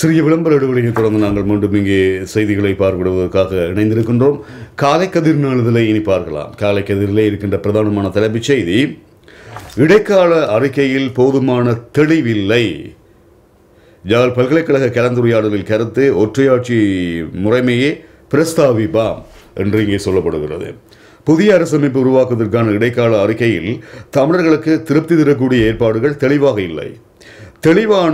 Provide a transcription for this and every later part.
சிறிய விளம்பர இடைவெளியை தொடர்ந்து நாங்கள் மீண்டும் இங்கே செய்திகளை பார்வையிடுவதற்காக இணைந்திருக்கின்றோம் காலை கதிர் நாளிதழை இனி பார்க்கலாம் காலை கதிரிலே இருக்கின்ற பிரதானமான தலைப்புச் செய்தி இடைக்கால அறிக்கையில் போதுமான தெளிவில்லை யாழ் பல்கலைக்கழக கலந்துரையாடலில் கருத்து ஒற்றையாட்சி முறைமையே பிரஸ்தாவிப்பாம் என்று இங்கே சொல்லப்படுகிறது புதிய அரசமைப்பு உருவாக்குவதற்கான இடைக்கால அறிக்கையில் தமிழர்களுக்கு திருப்தி தரக்கூடிய ஏற்பாடுகள் தெளிவாக இல்லை தெளிவான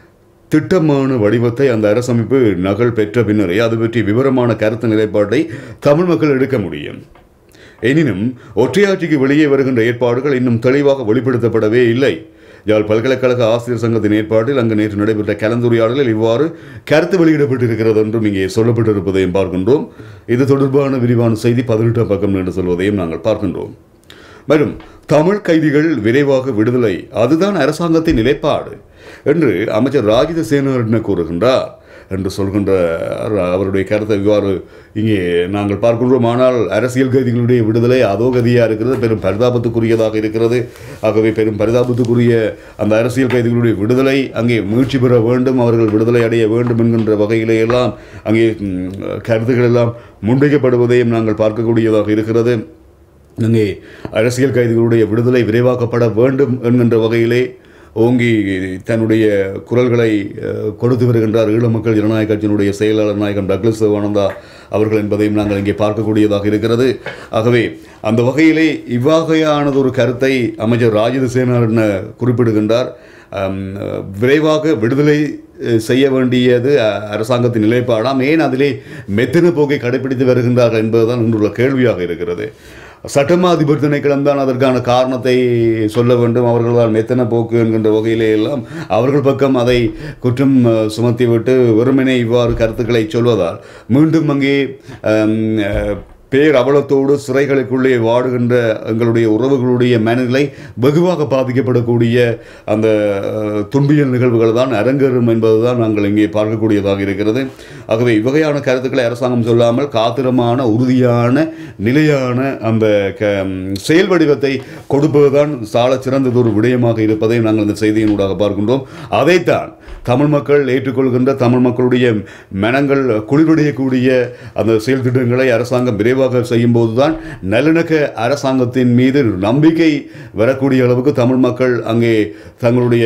திட்டமான வடிவத்தை அந்த அரசமைப்பு நகல் பெற்ற பின்னரே அது பற்றி விவரமான கருத்து நிலைப்பாட்டை தமிழ் மக்கள் எடுக்க முடியும் எனினும் ஒற்றையாட்சிக்கு வெளியே வருகின்ற ஏற்பாடுகள் இன்னும் தெளிவாக வெளிப்படுத்தப்படவே இல்லை யாழ் பல்கலைக்கழக ஆசிரியர் சங்கத்தின் ஏற்பாட்டில் அங்கு நேற்று நடைபெற்ற கலந்துரையாடலில் இவ்வாறு கருத்து வெளியிடப்பட்டிருக்கிறது என்றும் இங்கே சொல்லப்பட்டிருப்பதையும் பார்க்கின்றோம் இது தொடர்பான விரிவான செய்தி பதினெட்டாம் பக்கம் என்று சொல்வதையும் நாங்கள் பார்க்கின்றோம் மேலும் தமிழ் கைதிகள் விரைவாக விடுதலை அதுதான் அரசாங்கத்தின் நிலைப்பாடு என்று அமைச்சர் ராஜித சேனாரட்ன கூறுகின்றார் என்று சொல்கின்ற அவருடைய கருத்தை இவ்வாறு இங்கே நாங்கள் பார்க்கின்றோம் ஆனால் அரசியல் கைதிகளுடைய விடுதலை அதோ கதியாக இருக்கிறது பெரும் பரிதாபத்துக்குரியதாக இருக்கிறது ஆகவே பெரும் பரிதாபத்துக்குரிய அந்த அரசியல் கைதிகளுடைய விடுதலை அங்கே மீழ்ச்சி பெற வேண்டும் அவர்கள் விடுதலை அடைய வேண்டும் என்கின்ற வகையிலே எல்லாம் அங்கே ம், கருத்துக்கள் எல்லாம் முன்வைக்கப்படுவதையும் நாங்கள் பார்க்கக்கூடியதாக இருக்கிறது அங்கே அரசியல் கைதிகளுடைய விடுதலை விரைவாக்கப்பட வேண்டும் என்கின்ற வகையிலே ஓங்கி தன்னுடைய குரல்களை அஹ், கொடுத்து வருகின்றார் ஈழ மக்கள் ஜனநாயக கட்சியினுடைய செயலாளர் நாயகம் டக்ளஸ் சிவானந்தா அவர்கள் என்பதையும் நாங்கள் இங்கே பார்க்கக்கூடியதாக இருக்கிறது ஆகவே அந்த வகையிலே இவ்வகையானது ஒரு கருத்தை அமைச்சர் ராஜித சேனாரன் குறிப்பிடுகின்றார் அம், விரைவாக விடுதலை அஹ், செய்ய வேண்டியது அஹ், அரசாங்கத்தின் நிலைப்பாடாம் ஏன் அதிலே மெத்தன போக்கை கடைபிடித்து வருகின்றார்கள் என்பதுதான் இன்றுள்ள கேள்வியாக இருக்கிறது சட்டமா அதிபர் திணைக்களம் தான் அதற்கான காரணத்தை சொல்ல வேண்டும் அவர்களால் மெத்தன போக்கு என்கின்ற வகையிலே எல்லாம் அவர்கள் பக்கம் அதை குற்றம் அஹ், சுமத்திவிட்டு வெறுமனே இவ்வாறு கருத்துக்களை சொல்வதால் மீண்டும் அங்கே அம், அஹ், பேர் அவலத்தோடு சிறைகளுக்குள்ளே வாடுகின்ற எங்களுடைய உறவுகளுடைய மனநிலை வெகுவாக பாதிக்கப்படக்கூடிய அந்த அஹ், துன்பியல் நிகழ்வுகள் தான் அரங்கேறும் என்பதுதான் நாங்கள் இங்கே பார்க்கக்கூடியதாக இருக்கிறது ஆகவே இவ்வகையான கருத்துக்களை அரசாங்கம் சொல்லாமல் காத்திரமான உறுதியான நிலையான அந்த க செயல் வடிவத்தை கொடுப்பதுதான் சால சிறந்ததொரு விடயமாக இருப்பதை நாங்கள் இந்த செய்தியினூடாக பார்க்கின்றோம் அதைத்தான் தமிழ் மக்கள் ஏற்றுக்கொள்கின்ற தமிழ் மக்களுடைய மனங்கள் குளிர்வடையக்கூடிய அந்த செயல் திட்டங்களை அரசாங்கம் விரைவாக செய்யும் போதுதான் நல்லிணக்க அரசாங்கத்தின் மீது நம்பிக்கை வரக்கூடிய அளவுக்கு தமிழ் மக்கள் அங்கே தங்களுடைய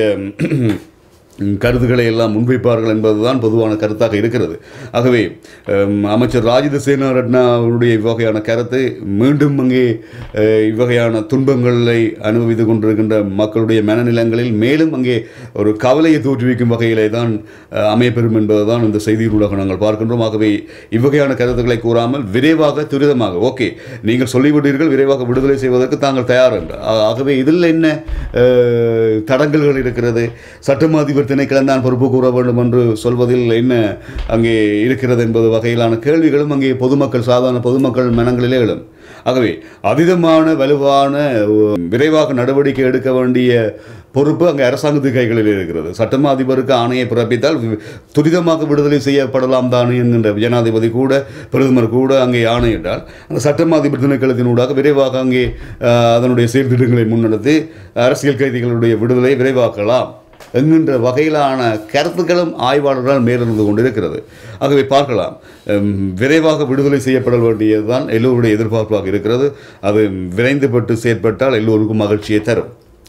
கருத்துக்களை எல்லாம் முன்வைப்பார்கள் என்பதுதான் பொதுவான கருத்தாக இருக்கிறது ஆகவே அம், அமைச்சர் ராஜித சேனாரட்னா அவருடைய இவ்வகையான கருத்து மீண்டும் அங்கே அஹ், இவ்வகையான துன்பங்களை அனுபவித்துக் கொண்டிருக்கின்ற மக்களுடைய மனநிலங்களில் மேலும் அங்கே ஒரு கவலையை தோற்றுவிக்கும் வகையிலே தான் அஹ், அமையப்பெறும் என்பதுதான் இந்த செய்தியினூடாக நாங்கள் பார்க்கின்றோம் ஆகவே இவ்வகையான கருத்துக்களை கூறாமல் விரைவாக துரிதமாக ஓகே நீங்கள் சொல்லிவிட்டீர்கள் விரைவாக விடுதலை செய்வதற்கு தாங்கள் தயார் என்று ஆ- ஆகவே இதில் என்ன அஹ், தடங்கல்கள் இருக்கிறது சட்டம் அதிபர் திணைக்களம் தான் பொறுப்பு கூற வேண்டும் என்று சொல்வதில் என்ன அங்கே இருக்கிறது என்பது வகையிலான கேள்விகளும் அங்கே பொதுமக்கள் சாதாரண பொதுமக்கள் மனங்களிலே எழும் ஆகவே அதீதமான வலுவான அஹ், விரைவாக நடவடிக்கை எடுக்க வேண்டிய பொறுப்பு அங்கே அரசாங்கத்து கைகளில் இருக்கிறது சட்டமா அதிபருக்கு ஆணையை பிறப்பித்தால் வி- துரிதமாக விடுதலை செய்யப்படலாம் தானே என்கின்ற ஜனாதிபதி கூட பிரதமர் கூட அங்கே ஆணையிட்டால் அந்த சட்டமா அதிபர் திணைக்களத்தினூடாக விரைவாக அங்கே அஹ், அதனுடைய செயல்திட்டங்களை முன்னெடுத்து அரசியல் கைதிகளுடைய விடுதலை விரைவாக்கலாம் என்கின்ற வகையிலான கருத்துக்களும் ஆய்வாளர்களால் மேலிருந்து கொண்டிருக்கிறது ஆகவே பார்க்கலாம் உம், விரைவாக விடுதலை செய்யப்பட வேண்டியதுதான் எல்லோருடைய எதிர்பார்ப்பாக இருக்கிறது அது விரைந்துபட்டு செயற்பட்டால் எல்லோருக்கும் மகிழ்ச்சியை தரும்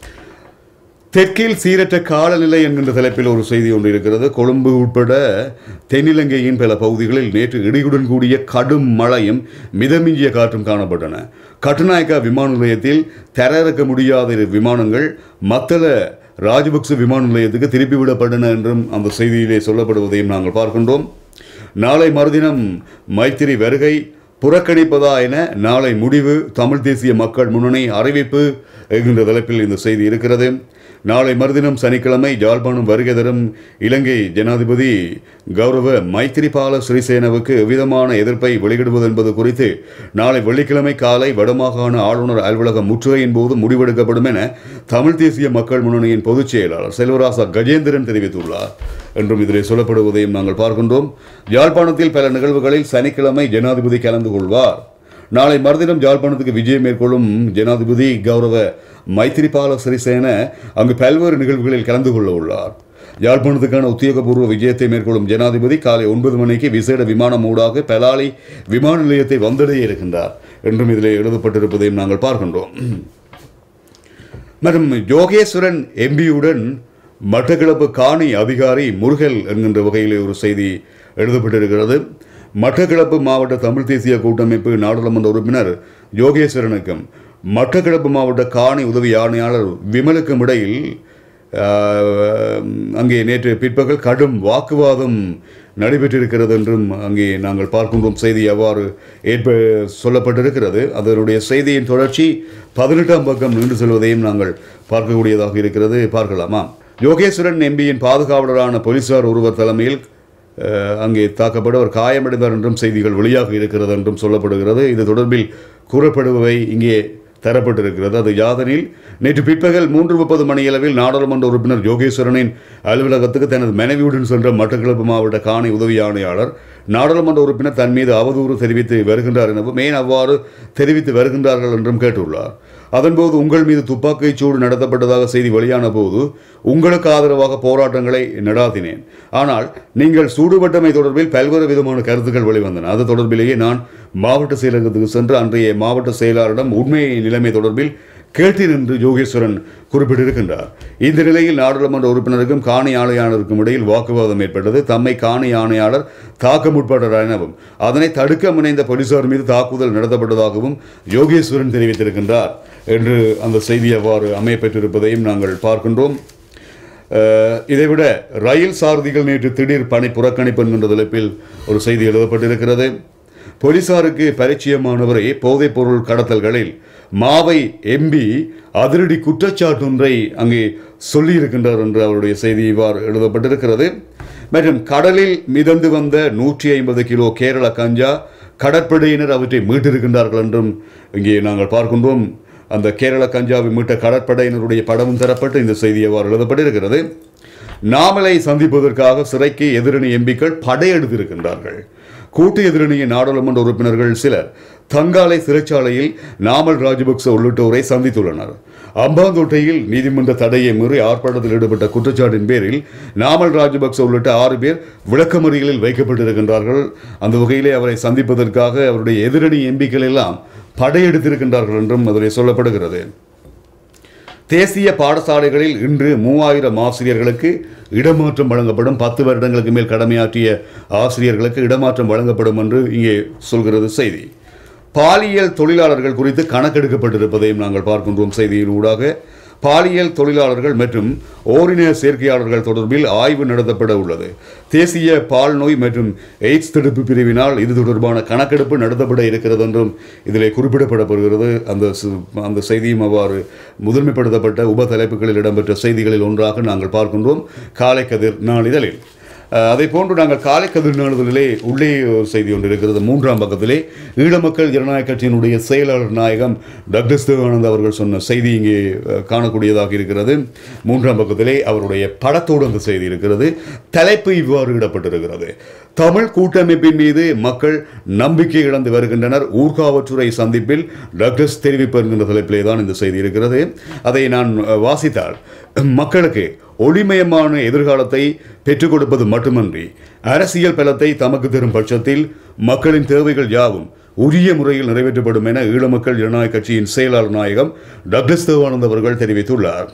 தெற்கில் சீரற்ற காலநிலை என்கின்ற தலைப்பில் ஒரு செய்தி ஒன்று இருக்கிறது கொழும்பு உட்பட தென்னிலங்கையின் பல பகுதிகளில் நேற்று இடியுடன் கூடிய கடும் மழையும் மிதமிஞ்சிய காற்றும் காணப்பட்டன கட்டுநாயக்கா விமான நிலையத்தில் தரையிறக்க முடியாத இரு விமானங்கள் மத்தள ராஜபக்ச விமான நிலையத்துக்கு திருப்பி விடப்பட்டன என்றும் அந்த செய்தியிலே சொல்லப்படுவதையும் நாங்கள் பார்க்கின்றோம் நாளை மறுதினம் மைத்திரி வருகை புறக்கணிப்பதா என நாளை முடிவு தமிழ் தேசிய மக்கள் முன்னணி அறிவிப்பு என்கின்ற தலைப்பில் இந்த செய்தி இருக்கிறது நாளை மறுதினம் சனிக்கிழமை ஜாழ்ப்பாணம் வருகை தரும் இலங்கை ஜனாதிபதி கௌரவ மைத்திரிபால சிறிசேனவுக்கு எவ்விதமான எதிர்ப்பை வெளியிடுவது என்பது குறித்து நாளை வெள்ளிக்கிழமை காலை வடமாகாண ஆளுநர் அலுவலக முற்றுகையின் போது முடிவெடுக்கப்படும் என தமிழ் தேசிய மக்கள் முன்னணியின் பொதுச் செயலாளர் செல்வராசா கஜேந்திரன் தெரிவித்துள்ளார் என்றும் இதிலே சொல்லப்படுவதையும் நாங்கள் பார்க்கின்றோம் யாழ்ப்பாணத்தில் பல நிகழ்வுகளில் சனிக்கிழமை ஜனாதிபதி கலந்து கொள்வார் நாளை மறுதினம் ஜாழ்ப்பாணத்துக்கு விஜயம் மேற்கொள்ளும் ஜனாதிபதி கௌரவ மைத்திரிபால சிறிசேன அங்கு பல்வேறு நிகழ்வுகளில் கலந்து கொள்ள உள்ளார் யாழ்ப்பாணத்துக்கான உத்தியோகபூர்வ விஜயத்தை மேற்கொள்ளும் ஜனாதிபதி காலை ஒன்பது மணிக்கு விசேட விமானம் ஊடாக பலாலி விமான நிலையத்தை வந்தடைய இருக்கின்றார் என்றும் இதில் எழுதப்பட்டிருப்பதையும் நாங்கள் பார்க்கின்றோம் மற்றும் யோகேஸ்வரன் எம்பியுடன் மட்டக்களப்பு காணி அதிகாரி முருகல் என்கின்ற வகையிலே ஒரு செய்தி எழுதப்பட்டிருக்கிறது மட்டக்களப்பு மாவட்ட தமிழ் தேசிய கூட்டமைப்பு நாடாளுமன்ற உறுப்பினர் யோகேஸ்வரனுக்கும் மட்டக்களப்பு மாவட்ட காணி உதவி ஆணையாளர் விமலுக்கும் இடையில் ஆஹ், அங்கே நேற்று பிற்பகல் கடும் வாக்குவாதம் நடைபெற்றிருக்கிறது என்றும் அங்கே நாங்கள் பார்க்கின்றோம் செய்தி அவ்வாறு ஏற்ப சொல்லப்பட்டிருக்கிறது அதனுடைய செய்தியின் தொடர்ச்சி பதினெட்டாம் பக்கம் நின்று செல்வதையும் நாங்கள் பார்க்கக்கூடியதாக இருக்கிறது பார்க்கலாமா யோகேஸ்வரன் எம்பியின் பாதுகாவலரான போலீசார் ஒருவர் தலைமையில் அஹ், அங்கே தாக்கப்பட அவர் காயமடைந்தார் என்றும் செய்திகள் வெளியாக இருக்கிறது என்றும் சொல்லப்படுகிறது இது தொடர்பில் கூறப்படுபவை இங்கே தரப்பட்டிருக்கிறது அது யாதனில் நேற்று பிற்பகல் மூன்று முப்பது மணியளவில் நாடாளுமன்ற உறுப்பினர் யோகேஸ்வரனின் அலுவலகத்துக்கு தனது மனைவியுடன் சென்ற மட்டக்களப்பு மாவட்ட காணி உதவி ஆணையாளர் நாடாளுமன்ற உறுப்பினர் தன் மீது அவதூறு தெரிவித்து வருகின்றார் எனவும் ஏன் அவ்வாறு தெரிவித்து வருகின்றார்கள் என்றும் கேட்டுள்ளார் அதன்போது உங்கள் மீது துப்பாக்கிச் சூடு நடத்தப்பட்டதாக செய்தி வெளியான போது உங்களுக்கு ஆதரவாக போராட்டங்களை நடாத்தினேன் ஆனால் நீங்கள் சூடுபட்டமை தொடர்பில் பல்வேறு விதமான கருத்துக்கள் வெளிவந்தன அது தொடர்பிலேயே நான் மாவட்ட செயலகத்துக்கு சென்று அன்றைய மாவட்ட செயலாளரிடம் உண்மை நிலைமை தொடர்பில் கேட்டேன் என்று யோகேஸ்வரன் குறிப்பிட்டிருக்கின்றார் இந்த நிலையில் நாடாளுமன்ற உறுப்பினருக்கும் காணி ஆணையாளருக்கும் இடையில் வாக்குவாதம் ஏற்பட்டது தம்மை காணி ஆணையாளர் தாக்க முற்பட்டார் எனவும் அதனை தடுக்க முனைந்த போலீசார் மீது தாக்குதல் நடத்தப்பட்டதாகவும் யோகேஸ்வரன் தெரிவித்திருக்கின்றார் என்று அந்த செய்தி அவ்வாறு அமையப்பெற்றிருப்பதையும் நாங்கள் பார்க்கின்றோம் அஹ், இதைவிட ரயில் சாரதிகள் நேற்று திடீர் பணி புறக்கணிப்பு என்கின்ற தலைப்பில் ஒரு செய்தி எழுதப்பட்டிருக்கிறது போலீசாருக்கு பரிச்சயமானவரை போதைப் பொருள் கடத்தல்களில் மாவை எம்பி அதிரடி குற்றச்சாட்டொன்றை அங்கே சொல்லியிருக்கின்றார் என்று அவருடைய செய்தி இவ்வாறு எழுதப்பட்டிருக்கிறது மற்றும் கடலில் மிதந்து வந்த நூற்றி ஐம்பது கிலோ கேரள கஞ்சா கடற்படையினர் அவற்றை மீட்டிருக்கின்றார்கள் என்றும் இங்கே நாங்கள் பார்க்கின்றோம் அந்த கேரள கஞ்சாவை மீட்ட கடற்படையினருடைய படமும் தரப்பட்டு இந்த செய்தி எவ்வாறு எழுதப்பட்டிருக்கிறது நாமலை சந்திப்பதற்காக சிறைக்கு எதிரணி எம்பிக்கள் படையெடுத்திருக்கின்றார்கள் கூட்டு எதிரணியின் நாடாளுமன்ற உறுப்பினர்கள் சிலர் தங்காலை சிறைச்சாலையில் நாமல் ராஜபக்ச உள்ளிட்டோரை சந்தித்துள்ளனர் அம்பாந்தோட்டையில் நீதிமன்ற தடையை மீறி ஆர்ப்பாட்டத்தில் ஈடுபட்ட குற்றச்சாட்டின் பேரில் நாமல் ராஜபக்ச உள்ளிட்ட ஆறு பேர் விளக்கமறியலில் வைக்கப்பட்டிருக்கின்றார்கள் அந்த வகையிலே அவரை சந்திப்பதற்காக அவருடைய எதிரணி எம்பிக்கள் எல்லாம் படையெடுத்திருக்கின்றார்கள் என்றும் அதில் சொல்லப்படுகிறது தேசிய பாடசாலைகளில் இன்று மூவாயிரம் ஆசிரியர்களுக்கு இடமாற்றம் வழங்கப்படும் பத்து வருடங்களுக்கு மேல் கடமையாற்றிய ஆசிரியர்களுக்கு இடமாற்றம் வழங்கப்படும் என்று இங்கே சொல்கிறது செய்தி பாலியல் தொழிலாளர்கள் குறித்து கணக்கெடுக்கப்பட்டிருப்பதையும் நாங்கள் பார்க்கின்றோம் செய்தியின் ஊடாக பாலியல் தொழிலாளர்கள் மற்றும் ஓரின சேர்க்கையாளர்கள் தொடர்பில் ஆய்வு நடத்தப்பட உள்ளது தேசிய பால் நோய் மற்றும் எய்ட்ஸ் தடுப்பு பிரிவினால் இது தொடர்பான கணக்கெடுப்பு நடத்தப்பட இருக்கிறது என்றும் இதிலே குறிப்பிடப்படப்படுகிறது அந்த சு- அந்த செய்தியும் அவ்வாறு முதன்மைப்படுத்தப்பட்ட உப தலைப்புகளில் இடம்பெற்ற செய்திகளில் ஒன்றாக நாங்கள் பார்க்கின்றோம் காலை கதிர் நாளிதழில் அஹ், அதை போன்று நாங்கள் காலை கதிர் நாளிதழிலே உள்ளே ஒரு செய்தி ஒன்று இருக்கிறது மூன்றாம் பக்கத்திலே ஈழ மக்கள் ஜனநாயக கட்சியினுடைய செயலாளர் நாயகம் டக்ளஸ் தேவானந்த் அவர்கள் சொன்ன செய்தி இங்கே அஹ், காணக்கூடியதாக இருக்கிறது மூன்றாம் பக்கத்திலே அவருடைய படத்தோடு அந்த செய்தி இருக்கிறது தலைப்பு இவ்வாறு இடப்பட்டிருக்கிறது தமிழ் கூட்டமைப்பின் மீது மக்கள் நம்பிக்கை இழந்து வருகின்றனர் ஊர்காவற்றுறை சந்திப்பில் டக்ளஸ் தெரிவிப்பு என்கின்ற தலைப்பிலே தான் இந்த செய்தி இருக்கிறது அதை நான் அஹ், வாசித்தால் மக்களுக்கு ஒளிமயமான எதிர்காலத்தை பெற்றுக் கொடுப்பது மட்டுமன்றி அரசியல் பலத்தை தமக்கு தரும் பட்சத்தில் மக்களின் தேவைகள் யாவும் உரிய முறையில் நிறைவேற்றப்படும் என ஈழ மக்கள் ஜனநாயக கட்சியின் செயலாளர் நாயகம் டக்ளஸ் தேவானந்த் அவர்கள் தெரிவித்துள்ளார்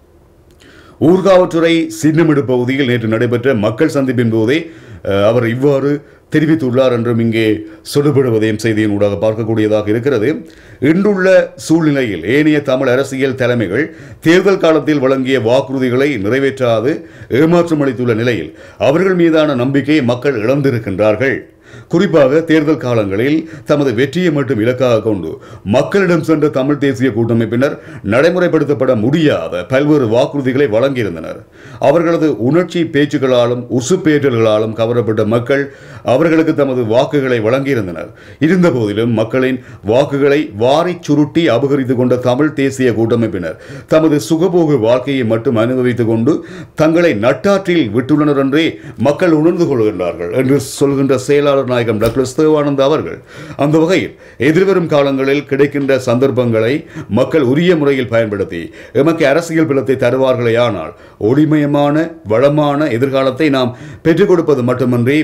ஊர்காவற்றுறை சின்னமிடு பகுதியில் நேற்று நடைபெற்ற மக்கள் சந்திப்பின் போதே அஹ், அவர் இவ்வாறு தெரிவித்துள்ளார் என்றும் இங்கே சொல்லப்படுவதையும் செய்தியின் ஊடாக பார்க்கக்கூடியதாக இருக்கிறது இன்றுள்ள சூழ்நிலையில் ஏனைய தமிழ் அரசியல் தலைமைகள் தேர்தல் காலத்தில் வழங்கிய வாக்குறுதிகளை நிறைவேற்றாது ஏமாற்றம் அளித்துள்ள நிலையில் அவர்கள் மீதான நம்பிக்கையை மக்கள் இழந்திருக்கின்றார்கள் குறிப்பாக தேர்தல் காலங்களில் தமது வெற்றியை மட்டும் இலக்காக கொண்டு மக்களிடம் சென்ற தமிழ் தேசிய கூட்டமைப்பினர் நடைமுறைப்படுத்தப்பட முடியாத பல்வேறு வாக்குறுதிகளை வழங்கியிருந்தனர் அவர்களது உணர்ச்சி பேச்சுகளாலும் உசுப்பேற்றல்களாலும் கவரப்பட்ட மக்கள் அவர்களுக்கு தமது வாக்குகளை வழங்கியிருந்தனர் இருந்தபோதிலும் மக்களின் வாக்குகளை வாரிச் சுருட்டி அபகரித்துக் கொண்ட தமிழ் தேசிய கூட்டமைப்பினர் தமது சுகபோக வாழ்க்கையை மட்டும் அனுபவித்துக் கொண்டு தங்களை நட்டாற்றில் விட்டுள்ளனர் என்றே மக்கள் உணர்ந்து கொள்கின்றார்கள் என்று சொல்கின்ற செயலாளர் செயலாளர் நாயகம் டக்ளஸ் தேவானந்த் அவர்கள் அந்த வகையில் எதிர்வரும் காலங்களில் கிடைக்கின்ற சந்தர்ப்பங்களை மக்கள் உரிய முறையில் பயன்படுத்தி எமக்கு அரசியல் பலத்தை தருவார்களேயானால் ஒளிமயமான வளமான எதிர்காலத்தை நாம் பெற்றுக் கொடுப்பது மட்டுமன்றி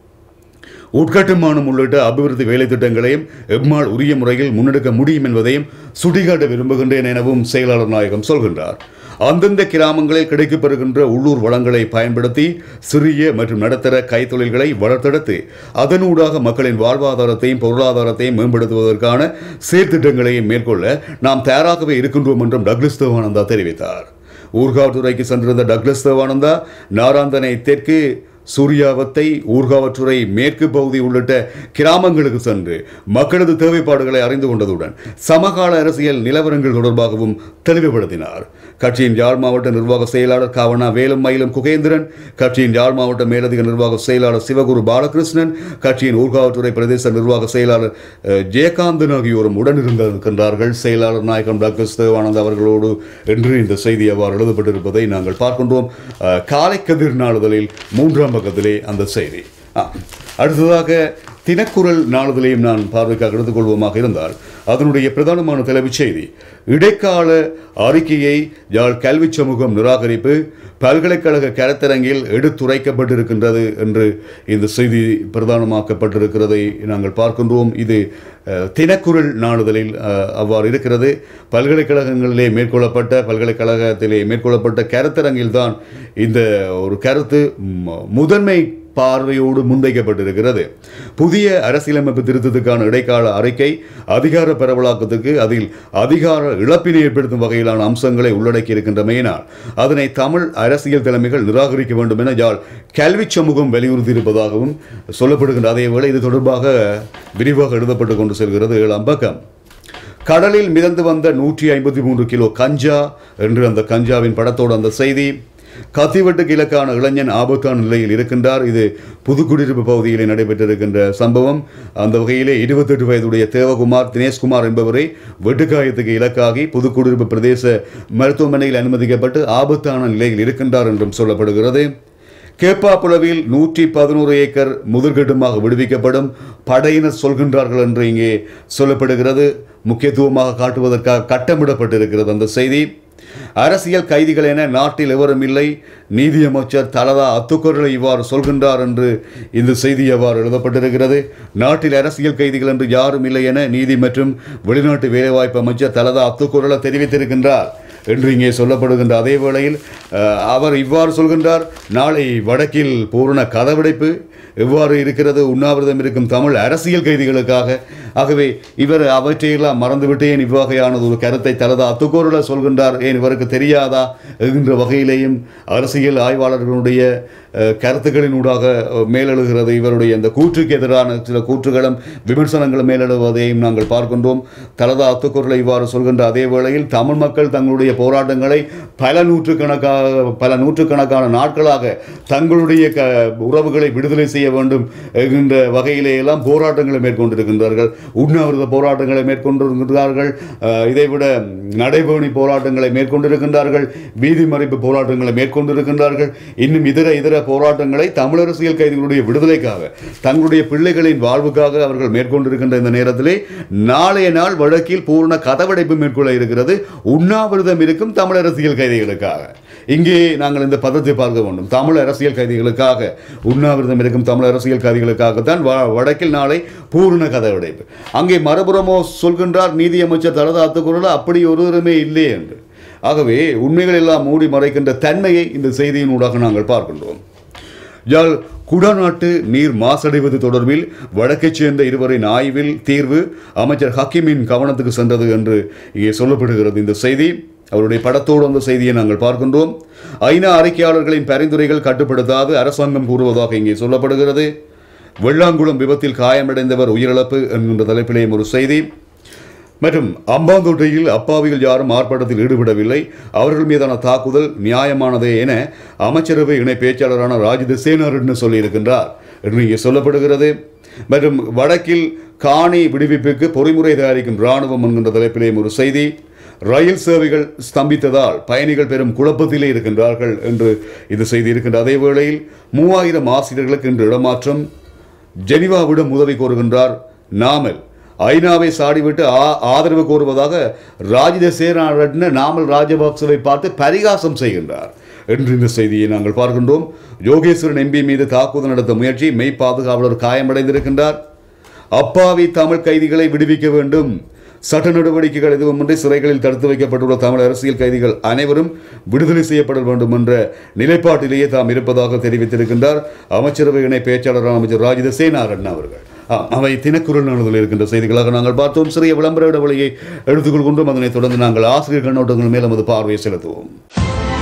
உட்கட்டுமானம் உள்ளிட்ட அபிவிருத்தி வேலை திட்டங்களையும் எம்மால் உரிய முறையில் முன்னெடுக்க முடியும் என்பதையும் சுட்டிக்காட்ட விரும்புகின்றேன் எனவும் செயலாளர் நாயகம் சொல்கின்றார் அந்தந்த கிராமங்களில் கிடைக்கப்பெறுகின்ற உள்ளூர் வளங்களை பயன்படுத்தி சிறிய மற்றும் நடுத்தர கைத்தொழில்களை வளர்த்தெடுத்து அதனூடாக மக்களின் வாழ்வாதாரத்தையும் பொருளாதாரத்தையும் மேம்படுத்துவதற்கான செயற்திட்டங்களையும் மேற்கொள்ள நாம் தயாராகவே இருக்கின்றோம் என்றும் டக்ளஸ் தேவானந்தா தெரிவித்தார் ஊர்காவற்றுறைக்கு சென்றிருந்த டக்ளஸ் தேவானந்தா நாராந்தனை தெற்கு சூர்யாவத்தை ஊர்காவற்றுறை மேற்கு பகுதி உள்ளிட்ட கிராமங்களுக்கு சென்று மக்களது தேவைப்பாடுகளை அறிந்து கொண்டதுடன் சமகால அரசியல் நிலவரங்கள் தொடர்பாகவும் தெளிவுபடுத்தினார் கட்சியின் யாழ் மாவட்ட நிர்வாக செயலாளர் காவனா வேலும் மயிலும் குகேந்திரன் கட்சியின் யாழ் மாவட்ட மேலதிக நிர்வாக செயலாளர் சிவகுரு பாலகிருஷ்ணன் கட்சியின் ஊர்காவற்றுறை பிரதேச நிர்வாக செயலாளர் அஹ், ஜெயகாந்தன் ஆகியோரும் உடனிருந்திருக்கின்றார்கள் செயலாளர் நாயகம் டாக்டர் தேவானந்த் அவர்களோடு என்று இந்த செய்தி அவ்வாறு எழுதப்பட்டிருப்பதை நாங்கள் பார்க்கின்றோம் அஹ், காலை கதிர் நாளிதழில் மூன்றாம் பக்கத்திலே அந்த செய்தி ஆ, அடுத்ததாக தினக்குரல் நாளிதழையும் நான் பார்வைக்காக எடுத்துக்கொள்வோமாக இருந்தால் அதனுடைய பிரதானமான தலைப்புச் செய்தி இடைக்கால அறிக்கையை யாழ் கல்வி சமூகம் நிராகரிப்பு பல்கலைக்கழக கருத்தரங்கில் எடுத்துரைக்கப்பட்டிருக்கின்றது என்று இந்த செய்தி பிரதானமாக்கப்பட்டிருக்கிறதை நாங்கள் பார்க்கின்றோம் இது அஹ், தினக்குரல் நாளிதழில் அஹ், அவ்வாறு இருக்கிறது பல்கலைக்கழகங்களிலே மேற்கொள்ளப்பட்ட பல்கலைக்கழகத்திலே மேற்கொள்ளப்பட்ட கருத்தரங்கில்தான் இந்த ஒரு கருத்து ம- முதன்மை பார்வையோடு முன்வைக்கப்பட்டிருக்கிறது புதிய அரசியலமைப்பு திருத்தத்துக்கான இடைக்கால அறிக்கை அதிகார பரவலாக்கத்துக்கு அதில் அதிகார இழப்பினை ஏற்படுத்தும் வகையிலான அம்சங்களை உள்ளடக்கி இருக்கின்றமையினால் அதனை தமிழ் அரசியல் தலைமைகள் நிராகரிக்க வேண்டும் என யாழ் கல்வி சமூகம் வலியுறுத்தியிருப்பதாகவும் சொல்லப்படுகின்ற அதேவேளை இது தொடர்பாக விரிவாக எழுதப்பட்டு கொண்டு செல்கிறது ஏழாம் பக்கம் கடலில் மிதந்து வந்த நூற்றி ஐம்பத்தி மூன்று கிலோ கஞ்சா என்று அந்த கஞ்சாவின் படத்தோடு அந்த செய்தி கத்திவெட்டுக்கு இலக்கான இளைஞன் ஆபத்தான நிலையில் இருக்கின்றார் இது புதுக்குடியிருப்பு பகுதியிலே நடைபெற்றிருக்கின்ற சம்பவம் அந்த வகையிலே இருபத்தெட்டு வயதுடைய தேவகுமார் தினேஷ்குமார் என்பவரை வெட்டுக்காயத்துக்கு இலக்காகி புதுக்குடியிருப்பு பிரதேச மருத்துவமனையில் அனுமதிக்கப்பட்டு ஆபத்தான நிலையில் இருக்கின்றார் என்றும் சொல்லப்படுகிறது கேப்பாப்புலவில் நூற்றி பதினோரு ஏக்கர் முதிர்கட்டுமாக விடுவிக்கப்படும் படையினர் சொல்கின்றார்கள் என்று இங்கே சொல்லப்படுகிறது முக்கியத்துவமாக காட்டுவதற்காக கட்டமிடப்பட்டிருக்கிறது அந்த செய்தி அரசியல் கைதிகள் என நாட்டில் எவரும் இல்லை நீதியமைச்சர் தலதா அத்துக்கொரலை இவ்வாறு சொல்கின்றார் என்று இந்த செய்தி அவ்வாறு எழுதப்பட்டிருக்கிறது நாட்டில் அரசியல் கைதிகள் என்று யாரும் இல்லை என நீதி மற்றும் வெளிநாட்டு வேலைவாய்ப்பு அமைச்சர் தலதா அத்துக்கொரலை தெரிவித்திருக்கின்றார் என்று இங்கே சொல்லப்படுகின்ற அதே வேளையில் அஹ், அவர் இவ்வாறு சொல்கின்றார் நாளை வடக்கில் பூரண கதவடைப்பு எவ்வாறு இருக்கிறது உண்ணாவிரதம் இருக்கும் தமிழ் அரசியல் கைதிகளுக்காக ஆகவே இவர் அவற்றையெல்லாம் மறந்துவிட்டு ஏன் இவ்வகையானது ஒரு கருத்தை தலதா அத்துக்கோருல சொல்கின்றார் ஏன் இவருக்கு தெரியாதா என்கின்ற வகையிலேயும் அரசியல் ஆய்வாளர்களுடைய அஹ், கருத்துக்களினூடாக அஹ், மேலெழுகிறது இவருடைய இந்த கூற்றுக்கு எதிரான சில கூற்றுகளும் விமர்சனங்களும் மேலெழுவதையும் நாங்கள் பார்க்கின்றோம் தலதா அத்துக்குரலை இவ்வாறு சொல்கின்ற அதே வேளையில் தமிழ் மக்கள் தங்களுடைய போராட்டங்களை பல நூற்றுக்கணக்காக பல நூற்றுக்கணக்கான நாட்களாக தங்களுடைய க உறவுகளை விடுதலை செய்ய வேண்டும் என்கின்ற வகையிலே எல்லாம் போராட்டங்களை மேற்கொண்டிருக்கின்றார்கள் உண்ணாவிரத போராட்டங்களை மேற்கொண்டிருக்கிறார்கள் அஹ், இதைவிட நடைபவனி போராட்டங்களை மேற்கொண்டிருக்கின்றார்கள் வீதி மறைப்பு போராட்டங்களை மேற்கொண்டிருக்கின்றார்கள் இன்னும் இதர இதர போராட்டங்களை தமிழ் அரசியல் கைதிகளுடைய விடுதலைக்காக தங்களுடைய பிள்ளைகளின் வாழ்வுக்காக அவர்கள் மேற்கொண்டிருக்கின்ற இந்த நேரத்திலே நாளைய நாள் வழக்கில் பூர்ண கதவடைப்பு மேற்கொள்ள இருக்கிறது உண்ணாவிரதம் இருக்கும் தமிழ் அரசியல் கைதிகளுக்காக இங்கே நாங்கள் இந்த பதத்தை பார்க்க வேண்டும் தமிழ் அரசியல் கைதிகளுக்காக உண்ணாவிரதம் இருக்கும் தமிழ் அரசியல் கைதிகளுக்காகத்தான் வ- வடக்கில் நாளை பூர்ண கதவடைப்பு அங்கே மறுபுறமோ சொல்கின்றார் நீதியமைச்சர் தலதா அத்துக்குறல அப்படி ஒருவருமே இல்லை என்று ஆகவே உண்மைகள் எல்லாம் மூடி மறைக்கின்ற தன்மையை இந்த செய்தியின் ஊடாக நாங்கள் பார்க்கின்றோம் யாழ் குடாநாட்டு நீர் மாசடைவது தொடர்பில் வடக்கைச் சேர்ந்த இருவரின் ஆய்வில் தீர்வு அமைச்சர் ஹக்கீமின் கவனத்துக்கு சென்றது என்று இங்கே சொல்லப்படுகிறது இந்த செய்தி அவருடைய படத்தோடு அந்த செய்தியை நாங்கள் பார்க்கின்றோம் ஐநா அறிக்கையாளர்களின் பரிந்துரைகள் கட்டுப்படுத்தாது அரசாங்கம் கூறுவதாக இங்கே சொல்லப்படுகிறது வெள்ளாங்குளம் விபத்தில் காயமடைந்தவர் உயிரிழப்பு என்கின்ற தலைப்பிலேயும் ஒரு செய்தி மற்றும் அம்பாந்தோட்டையில் அப்பாவிகள் யாரும் ஆர்ப்பாட்டத்தில் ஈடுபடவில்லை அவர்கள் மீதான தாக்குதல் நியாயமானதே என அமைச்சரவை இணை பேச்சாளரான ராஜித சேனாரட்ன சொல்லியிருக்கின்றார் என்று இங்கே சொல்லப்படுகிறது மற்றும் வடக்கில் காணி விடுவிப்புக்கு பொறிமுறை தயாரிக்கும் இராணுவம் என்கின்ற தலைப்பிலேயும் ஒரு செய்தி ரயில் சேவைகள் ஸ்தம்பித்ததால் பயணிகள் பெரும் குழப்பத்திலே இருக்கின்றார்கள் என்று இந்த செய்தி இருக்கின்ற அதே வேளையில் மூவாயிரம் ஆசிரியர்களுக்கு இன்று இடமாற்றம் ஜெனிவாவிடம் உதவி கோருகின்றார் நாமல் ஐநாவை சாடிவிட்டு ஆ- ஆதரவு கோருவதாக ராஜித சேனாரட்ன நாமல் ராஜபக்சவை பார்த்து பரிகாசம் செய்கின்றார் என்று இந்த செய்தியை நாங்கள் பார்க்கின்றோம் யோகேஸ்வரன் எம்பி மீது தாக்குதல் நடத்த முயற்சி மெய் பாதுகாவலர் காயமடைந்திருக்கின்றார் அப்பாவி தமிழ் கைதிகளை விடுவிக்க வேண்டும் சட்ட நடவடிக்கைகள் எதுவுமின்றி சிறைகளில் தடுத்து வைக்கப்பட்டுள்ள தமிழ் அரசியல் கைதிகள் அனைவரும் விடுதலை செய்யப்பட வேண்டும் என்ற நிலைப்பாட்டிலேயே தாம் இருப்பதாக தெரிவித்திருக்கின்றார் அமைச்சரவை இணை பேச்சாளர் அமைச்சர் ராஜித சேனாரன் அவர்கள் ஆம், அவை தினக்குரல் நாளில் இருக்கின்ற செய்திகளாக நாங்கள் பார்த்தோம் சிறிய விளம்பர இடைவெளியை எடுத்துக்கொள்கின்றோம் அதனைத் தொடர்ந்து நாங்கள் ஆசிரியர் கண்ணோட்டங்கள் மேல் நமது பார்வையை செலுத்துவோம்